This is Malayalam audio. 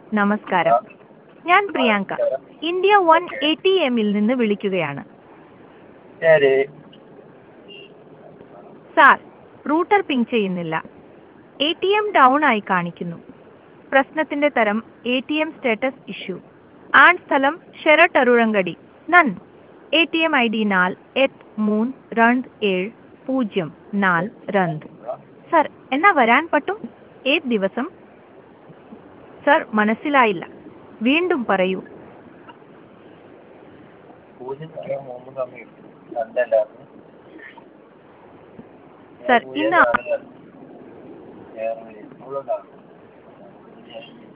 നമസ്കാരം ഞാൻ Priyanka India one A T എമ്മിൽ നിന്ന് വിളിക്കുകയാണ് ശരി സാർ റൂട്ടർ പിങ് ചെയ്യുന്നില്ല എ ടി എം ഡൗൺ ആയി കാണിക്കുന്നു പ്രശ്നത്തിന്റെ തരം A T M status issue ആൺ സ്ഥലം ഷെറട്ട് അരുഴങ്കടി നൻ A T M I D നാൽ എട്ട് മൂന്ന് രണ്ട് ഏഴ് പൂജ്യം നാല് രണ്ട് സർ എന്നാ വരാൻ പറ്റും ഏത് ദിവസം സർ മനസ്സിലായില്ല വീണ്ടും പറയൂ പൂജ്യം നാല് മൂന്ന് സമയം രണ്ടല്ലായിരുന്നു സർ ഇന്ന് വേറെ